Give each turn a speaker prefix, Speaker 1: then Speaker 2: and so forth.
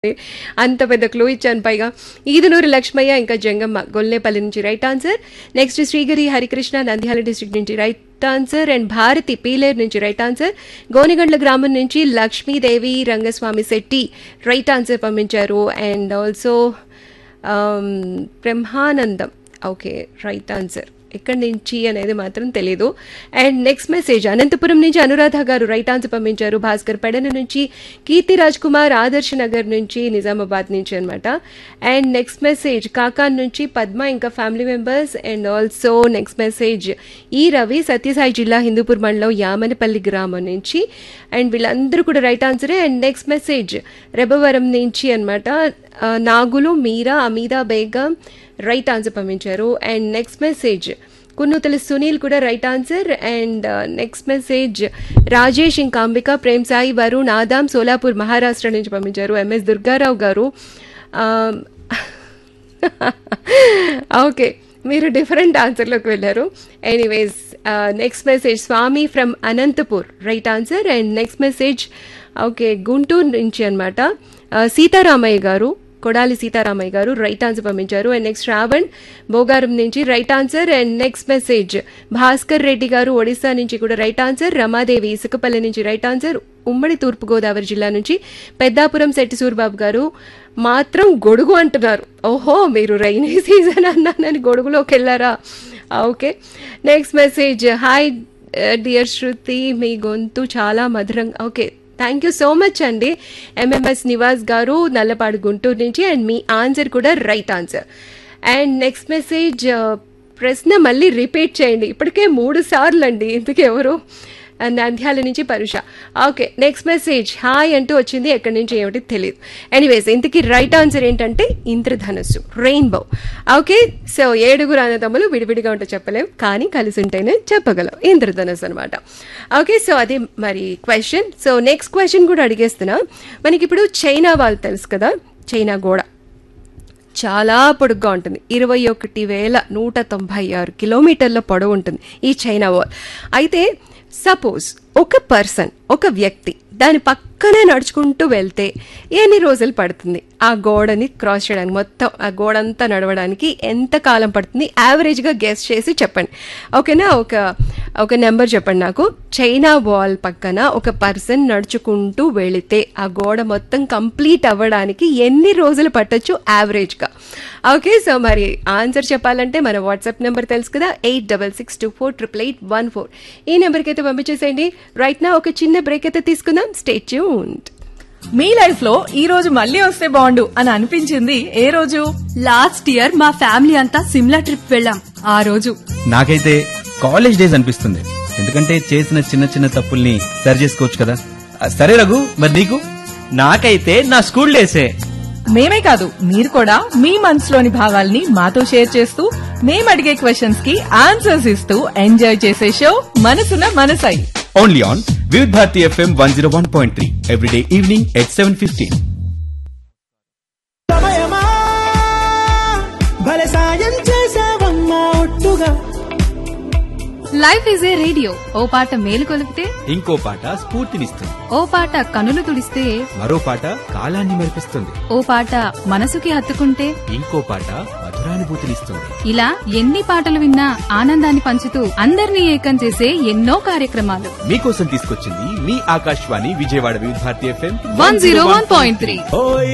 Speaker 1: అంత పెద్ద క్లూ ఇచ్చాను పైగా ఈదునూరు లక్ష్మయ్య ఇంకా జంగమ్మ గొల్లేపల్లి నుంచి right answer next Srigiri Harikrishna Nandyal district నుంచి right answer and Bharati Pileru నుంచి రైట్ ఆన్సర్ గోనిగండ్ల గ్రామం నుంచి లక్ష్మీదేవి రంగస్వామి శెట్టి రైట్ ఆన్సర్ పంపించారు and also Brahmanandam okay right answer ఎక్కడి నుంచి అనేది మాత్రం తెలియదు అండ్ నెక్స్ట్ మెసేజ్ అనంతపురం నుంచి అనురాధ గారు రైట్ ఆన్సర్ పంపించారు భాస్కర్ పెడన నుంచి కీర్తి రాజ్ కుమార్ ఆదర్శ్ నగర్ నుంచి నిజామాబాద్ నుంచి అనమాట అండ్ నెక్స్ట్ మెసేజ్ కాకాన్ నుంచి పద్మ ఇంకా family members and also next message ఈ రవి సత్యసాయి జిల్లా హిందూపూర్ మండలం యామనపల్లి గ్రామం నుంచి అండ్ వీళ్ళందరూ కూడా రైట్ ఆన్సరే అండ్ నెక్స్ట్ మెసేజ్ రెబవరం నుంచి అనమాట నాగులు మీరా అమీదా బేగం రైట్ ఆన్సర్ పంపించారు and next message Kunnuthala Sunil కూడా right answer and next message Rajesh ఇంకా అంబిక ప్రేమ్ సాయి వరుణ్ ఆదాం సోలాపూర్ మహారాష్ట్ర నుంచి పంపించారు ఎంఎస్ దుర్గారావు గారు ఓకే మీరు డిఫరెంట్ ఆన్సర్లోకి వెళ్ళారు anyways next message Swamy from Anantapur right answer and next message okay Guntur నుంచి అనమాట సీతారామయ్య గారు కొడాలి సీతారామయ్య గారు రైట్ ఆన్సర్ పంపించారు అండ్ నెక్స్ట్ శ్రావణ్ బోగారం నుంచి right answer and next message Bhaskar Reddy garu Odisha నుంచి కూడా రైట్ ఆన్సర్ రమాదేవి ఇసుకపల్లి నుంచి రైట్ ఆన్సర్ ఉమ్మడి తూర్పుగోదావరి జిల్లా నుంచి పెద్దాపురం శెట్టి సూర్బాబు గారు మాత్రం గొడుగు అంటున్నారు ఓహో మీరు రైనీ సీజన్ అన్నానని గొడుగులోకి వెళ్ళారా okay next message hi dear Shruti మీ గొంతు చాలా మధురంగా okay thank you so much అండి ఎంఎంఎస్ నివాస్ గారు నల్లపాడు గుంటూరు నుంచి అండ్ మీ ఆన్సర్ కూడా right answer and next message ప్రశ్న మళ్ళీ రిపీట్ చేయండి ఇప్పటికే మూడు సార్లు అండి ఇంతకు ఎవరు నంద్యాల నుంచి పరుష ఓకే నెక్స్ట్ మెసేజ్ హాయ్ అంటూ వచ్చింది ఎక్కడి నుంచి ఏమిటి తెలియదు ఎనీవేస్ ఇంతకీ రైట్ ఆన్సర్ ఏంటంటే ఇంద్రధనస్సు రెయిన్బో ఓకే సో ఏడుగురు అన్నదమ్ములు విడివిడిగా ఉంటే చెప్పలేం కానీ కలిసి ఉంటేనే చెప్పగలం ఇంద్రధనస్సు అనమాట ఓకే సో అది మరి క్వశ్చన్ సో నెక్స్ట్ క్వశ్చన్ కూడా అడిగేస్తున్నా మనకి ఇప్పుడు చైనా వాళ్ళు తెలుసు కదా చైనా గోడ చాలా పొడుగ్గా ఉంటుంది ఇరవై ఒకటి వేల నూట తొంభై ఆరు కిలోమీటర్ల పొడవు ఉంటుంది ఈ చైనా వాల్ అయితే సపోజ్ ఒక పర్సన్ ఒక వ్యక్తి దాని పక్కనే నడుచుకుంటూ వెళ్తే ఎన్ని రోజులు పడుతుంది ఆ గోడని క్రాస్ చేయడానికి మొత్తం ఆ గోడ అంతా నడవడానికి ఎంత కాలం పడుతుంది యావరేజ్గా గెస్ చేసి చెప్పండి ఓకేనా ఒక ఒక నెంబర్ చెప్పండి నాకు చైనా వాల్ పక్కన ఒక పర్సన్ నడుచుకుంటూ వెళితే ఆ గోడ మొత్తం కంప్లీట్ అవ్వడానికి ఎన్ని రోజులు పట్టొచ్చు యావరేజ్గా ఓకే సో మరి ఆన్సర్ చెప్పాలంటే మన వాట్సాప్ నెంబర్ తెలుసు కదా eight double six two four triple eight one four ఈ నెంబర్కి అయితే పంపించేసేయండి రైట్ నా ఒక చిన్న బ్రేక్ అయితే తీసుకుందాం స్టే ట్యూన్డ్
Speaker 2: మీ లైఫ్ లో ఈ రోజు మళ్ళీ వస్తే బాగుండు అని అనిపించింది ఏ రోజు
Speaker 3: లాస్ట్ ఇయర్ మా ఫ్యామిలీ అంతా సిమ్లా ట్రిప్ వెళ్ళాం ఆ రోజు
Speaker 4: నాకైతే కాలేజ్ డేస్ అనిపిస్తుంది ఎందుకంటే చేసిన చిన్న చిన్న తప్పుల్ని సరి చేసుకోవచ్చు కదా ఆ, సరే రఘు మరి నీకు
Speaker 5: నాకైతే నా స్కూల్ డేసే
Speaker 2: మేమే కాదు మీరు కూడా మీ మనసులోని భావాల్ని మాతో షేర్ చేస్తూ మేము అడిగే క్వశ్చన్స్ కి ఆన్సర్స్ ఇస్తూ ఎంజాయ్ చేసే షో మనసున మనసై
Speaker 4: only on Vividh Bharati FM one zero one point three everyday evening at seven fifteen
Speaker 6: సమయమా భలే సాయం చేసావమ్మా ఒట్టుగా
Speaker 3: లైఫ్ ఈజ్ ఏ రేడియో ఓ పాట మేలు కొలిపితే
Speaker 4: ఇంకో పాట స్ఫూర్తినిస్తుంది
Speaker 3: ఓ పాట కనులు తుడిస్తే
Speaker 4: మరో పాట కాలాన్ని మరిపిస్తుంది
Speaker 3: ఓ పాట మనసుకి హత్తుకుంటే
Speaker 4: ఇంకో పాట మధురానుభూతినిస్తుంది
Speaker 3: ఇలా ఎన్ని పాటలు విన్నా ఆనందాన్ని పంచుతూ అందరినీ ఏకం చేసే ఎన్నో కార్యక్రమాలు
Speaker 4: మీకోసం తీసుకొచ్చింది మీ Akashvani Vijayawada Vividh Bharati FM
Speaker 3: one zero one point three
Speaker 6: ఓయ్